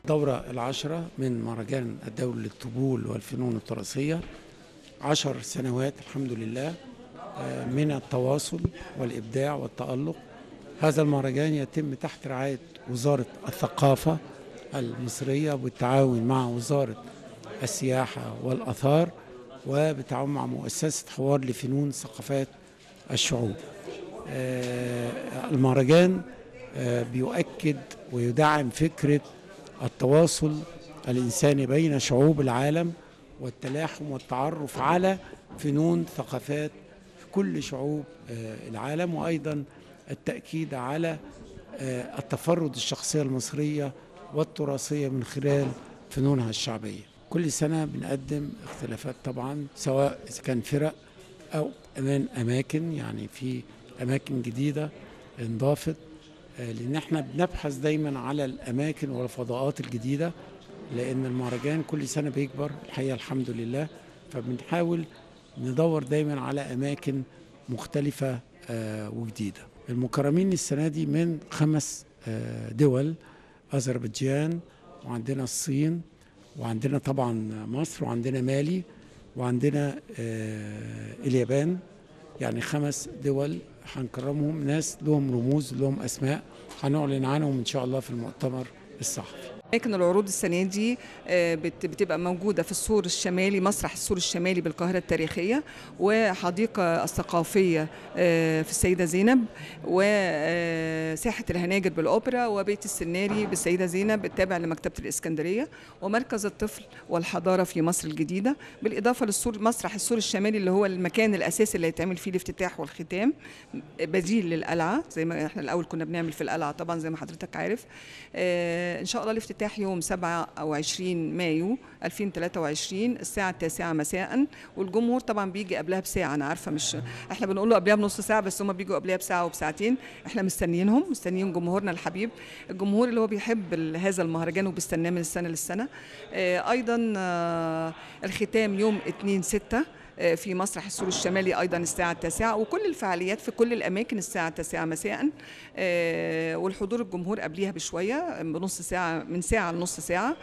الدورة العشرة من مهرجان الدولي للطبول والفنون التراثية عشر سنوات الحمد لله آه، من التواصل والإبداع والتألق هذا المهرجان يتم تحت رعاية وزارة الثقافة المصرية بالتعاون مع وزارة السياحة والأثار وبالتعاون مع مؤسسة حوار لفنون ثقافات الشعوب آه، المهرجان آه، بيؤكد ويدعم فكرة التواصل الإنساني بين شعوب العالم والتلاحم والتعرف على فنون ثقافات في كل شعوب آه، العالم وأيضا التأكيد على آه، التفرد الشخصية المصرية والتراثية من خلال فنونها الشعبية كل سنة بنقدم اختلافات طبعا سواء إذا كان فرق أو كمان أماكن يعني في أماكن جديدة انضافت آه، لأن احنا بنبحث دايما على الأماكن والفضاءات الجديدة لأن المهرجان كل سنة بيكبر الحقيقة الحمد لله فبنحاول ندور دايما على أماكن مختلفة آه، وجديدة المكرمين السنة دي من خمس آه، دول أذربيجان وعندنا الصين وعندنا طبعا مصر وعندنا مالي وعندنا آه، اليابان يعني خمس دول هنكرمهم ناس لهم رموز لهم أسماء هنعلن عنهم إن شاء الله في المؤتمر الصحفي أماكن العروض السنة دي آه، بت- بتبقى موجودة في السور الشمالي مسرح السور الشمالي بالقاهرة التاريخية وحديقة الثقافية آه، في السيدة زينب وساحة الهناجر بالأوبرا وبيت السناري بالسيدة زينب التابع لمكتبة الإسكندرية ومركز الطفل والحضارة في مصر الجديدة بالإضافة للسور مسرح السور الشمالي اللي هو المكان الأساسي اللي هيتعمل فيه الافتتاح والختام بديل للقلعة زي ما احنا الأول كنا بنعمل في القلعة طبعا زي ما حضرتك عارف آه، إن شاء الله الافتتاح يوم 27 مايو 2023 الساعة التاسعة مساء والجمهور طبعا بيجي قبلها بساعة أنا عارفة مش احنا بنقول له قبلها بنص ساعة بس هم بيجوا قبلها بساعة وبساعتين احنا مستنيينهم مستنيين جمهورنا الحبيب الجمهور اللي هو بيحب ال- هذا المهرجان وبيستناه من السنة للسنة آه، أيضا آه، الختام يوم 2 6 آه، في مسرح السور الشمالي ايضا الساعه التاسعه وكل الفعاليات في كل الاماكن الساعه التاسعه مساء آه، والحضور الجمهور قبليها بشويه بنص ساعه من ساعه لنص ساعه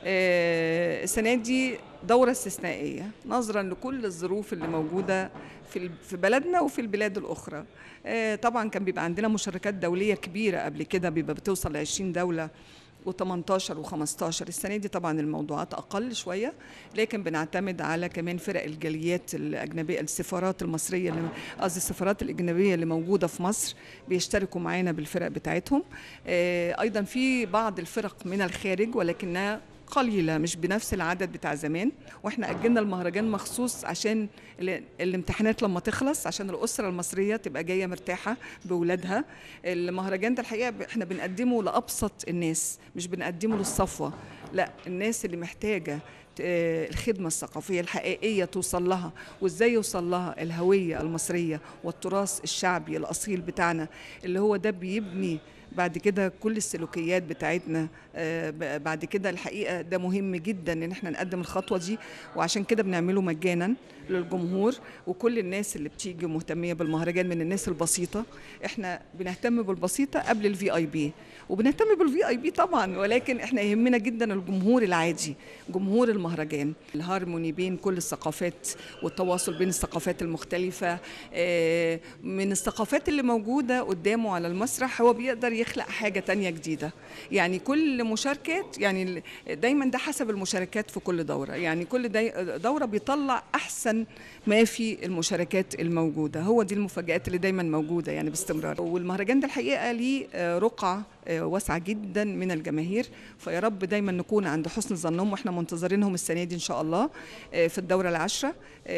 آه، السنه دي دوره استثنائيه نظرا لكل الظروف اللي موجوده في ال- في بلدنا وفي البلاد الاخرى آه، طبعا كان بيبقى عندنا مشاركات دوليه كبيره قبل كده بيبقى بتوصل ل 20 دوله و18 و15 السنه دي طبعا الموضوعات اقل شويه لكن بنعتمد على كمان فرق الجاليات الاجنبيه السفارات المصريه اللي قصدي السفارات الاجنبيه اللي موجوده في مصر بيشتركوا معانا بالفرق بتاعتهم آه، ايضا في بعض الفرق من الخارج ولكنها قليلة مش بنفس العدد بتاع زمان واحنا أجلنا المهرجان مخصوص عشان ال- الامتحانات لما تخلص عشان الأسرة المصرية تبقى جاية مرتاحة بأولادها المهرجان ده الحقيقة ب- احنا بنقدمه لأبسط الناس مش بنقدمه للصفوة لا الناس اللي محتاجة ت- آه، الخدمة الثقافية الحقيقية توصل لها وازاي يوصل لها الهوية المصرية والتراث الشعبي الأصيل بتاعنا اللي هو ده بيبني بعد كده كل السلوكيات بتاعتنا آه، ب- بعد كده الحقيقه ده مهم جدا ان احنا نقدم الخطوه دي وعشان كده بنعمله مجانا للجمهور وكل الناس اللي بتيجي مهتميه بالمهرجان من الناس البسيطه احنا بنهتم بالبسيطه قبل الفي اي بي وبنهتم بالفي اي بي طبعا ولكن احنا يهمنا جدا الجمهور العادي جمهور المهرجان الهارموني بين كل الثقافات والتواصل بين الثقافات المختلفه آه، من الثقافات اللي موجوده قدامه على المسرح هو بيقدر يخلق حاجه تانية جديده يعني كل مشاركات يعني ال- دايما ده حسب المشاركات في كل دوره يعني كل دي دوره بيطلع احسن ما في المشاركات الموجوده هو دي المفاجات اللي دايما موجوده يعني باستمرار والمهرجان ده الحقيقه ليه آه، رقعه آه، واسعه جدا من الجماهير فيا رب دايما نكون عند حسن ظنهم واحنا منتظرينهم السنه دي ان شاء الله آه، في الدوره العاشره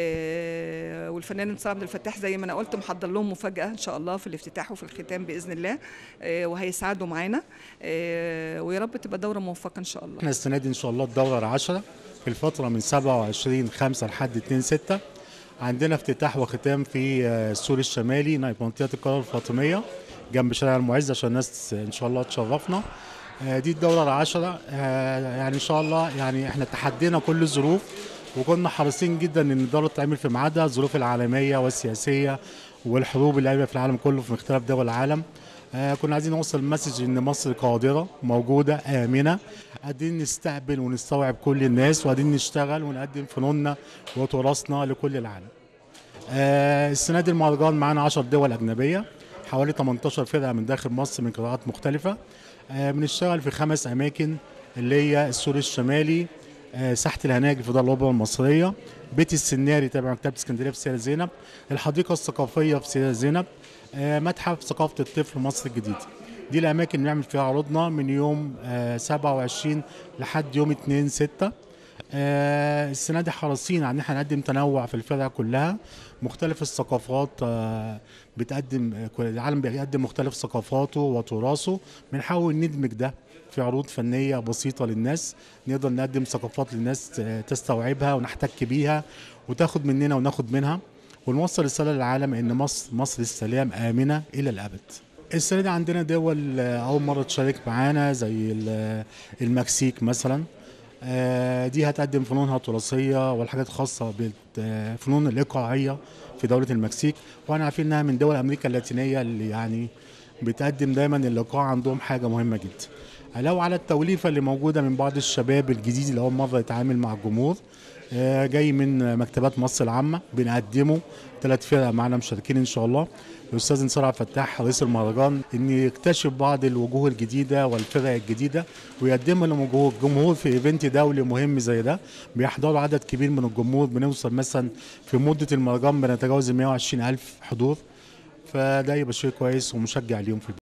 آه، والفنان انتصار عبد الفتاح زي ما انا قلت محضر لهم مفاجاه ان شاء الله في الافتتاح وفي الختام باذن الله آه، وهيساعدوا معانا آه، ويا رب تبقى دوره موفقه ان شاء الله احنا السنه دي ان شاء الله الدوره العشرة في الفتره من 27 5 لحد 2 6 عندنا افتتاح وختام في آه، السور الشمالي نايب منطقه القاهره الفاطميه جنب شارع المعز عشان الناس ان شاء الله تشرفنا آه، دي الدوره العشرة آه، يعني ان شاء الله يعني احنا تحدينا كل الظروف وكنا حريصين جدا ان الدوره تتعمل في ميعادها الظروف العالميه والسياسيه والحروب اللي قايمه في العالم كله في مختلف دول العالم آه، كنا عايزين نوصل مسج ان مصر قادره موجوده امنه قاعدين نستقبل ونستوعب كل الناس وقاعدين نشتغل ونقدم فنوننا وتراثنا لكل العالم آه، السنه دي المهرجان معانا 10 دول اجنبيه حوالي 18 فرقه من داخل مصر من قطاعات مختلفه آه، بنشتغل في خمس اماكن اللي هي السور الشمالي آه، ساحه الهناجر في دار الاوبرا المصريه بيت السناري تبع مكتبه اسكندريه في سيدة زينب الحديقه الثقافيه في سيدة زينب آه، متحف ثقافه الطفل مصر الجديده دي الاماكن اللي بنعمل فيها عروضنا من يوم آه، 27 لحد يوم 2 6 آه، السنه دي حريصين على ان احنا نقدم تنوع في الفرق كلها مختلف الثقافات آه، بتقدم آه، كل العالم بيقدم مختلف ثقافاته وتراثه بنحاول ندمج ده في عروض فنيه بسيطه للناس نقدر نقدم ثقافات للناس آه، تستوعبها ونحتك بيها وتاخد مننا وناخد منها ونوصل رساله للعالم ان مصر مصر السلام امنه الى الابد السنه دي عندنا دول آه، اول مره تشارك معانا زي ال- المكسيك مثلا آه، دي هتقدم فنونها التراثيه والحاجات الخاصه بالفنون الايقاعيه في دوله المكسيك واحنا عارفين انها من دول امريكا اللاتينيه اللي يعني بتقدم دايما الايقاع عندهم حاجه مهمه جدا لو على التوليفه اللي موجوده من بعض الشباب الجديد اللي اول مره يتعامل مع الجمهور آه، جاي من مكتبات مصر العامه بنقدمه ثلاث فرق معانا مشاركين ان شاء الله الاستاذ نصار عبد الفتاح رئيس المهرجان ان يكتشف بعض الوجوه الجديده والفرق الجديده ويقدمها للجمهور الجمهور في ايفنت دولي مهم زي ده بيحضروا عدد كبير من الجمهور بنوصل مثلا في مده المهرجان بنتجاوز ال 120 الف حضور فده يبقى شيء كويس ومشجع ليهم في